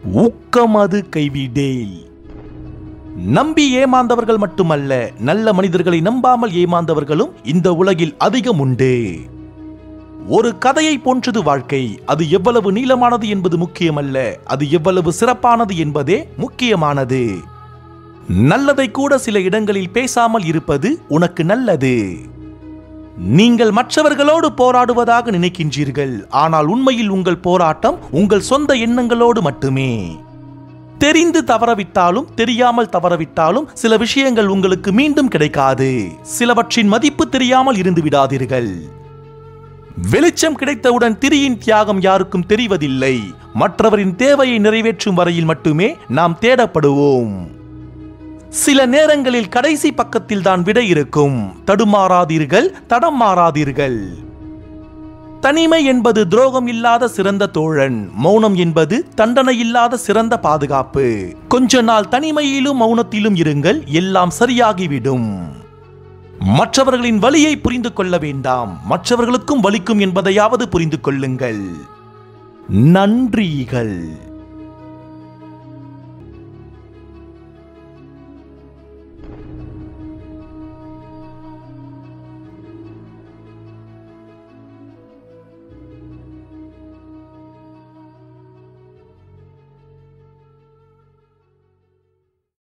ஊக்கமது கைவிடேல் நம்பி ஏமாந்தவர்கள் மட்டுமல்ல நல்ல மனிதர்களை நம்பாமல் ஏமாந்தவர்களும் இந்த உலகில் அதிகம் உண்டு ஒரு கதையை போன்றது வாழ்க்கை அது எவ்வளவு நீளமானது என்பது முக்கியமல்ல அது எவ்வளவு சிறப்பானது என்பதே முக்கியமானது நல்லதை கூட சில இடங்களில் பேசாமல் இருப்பது உனக்கு நல்லது நீங்கள் மற்றவர்களோடு போராடுவதாக நினைக்கின்றீர்கள் ஆனால் உண்மையில் உங்கள் போராட்டம் உங்கள் சொந்த எண்ணங்களோடு மட்டுமே தெரிந்து தவறவிட்டாலும் தெரியாமல் தவறவிட்டாலும் சில விஷயங்கள் உங்களுக்கு மீண்டும் கிடைக்காது சிலவற்றின் மதிப்பு தெரியாமல் இருந்து விடாதீர்கள் வெளிச்சம் கிடைத்தவுடன் திரியின் தியாகம் யாருக்கும் தெரிவதில்லை மற்றவரின் தேவையை நிறைவேற்றும் வரையில் மட்டுமே நாம் தேடப்படுவோம் சில நேரங்களில் கடைசி பக்கத்தில் தான் விடை இருக்கும் தடுமாறாதீர்கள் தடம் மாறாதீர்கள் தனிமை என்பது துரோகம் இல்லாத சிறந்த தோழன் மௌனம் என்பது தண்டனை இல்லாத சிறந்த பாதுகாப்பு கொஞ்ச நாள் தனிமையிலும் மௌனத்திலும் இருங்கள் எல்லாம் சரியாகிவிடும் மற்றவர்களின் வலியை புரிந்து கொள்ள வேண்டாம் மற்றவர்களுக்கும் வலிக்கும் என்பதையாவது புரிந்து கொள்ளுங்கள் நன்றிகள்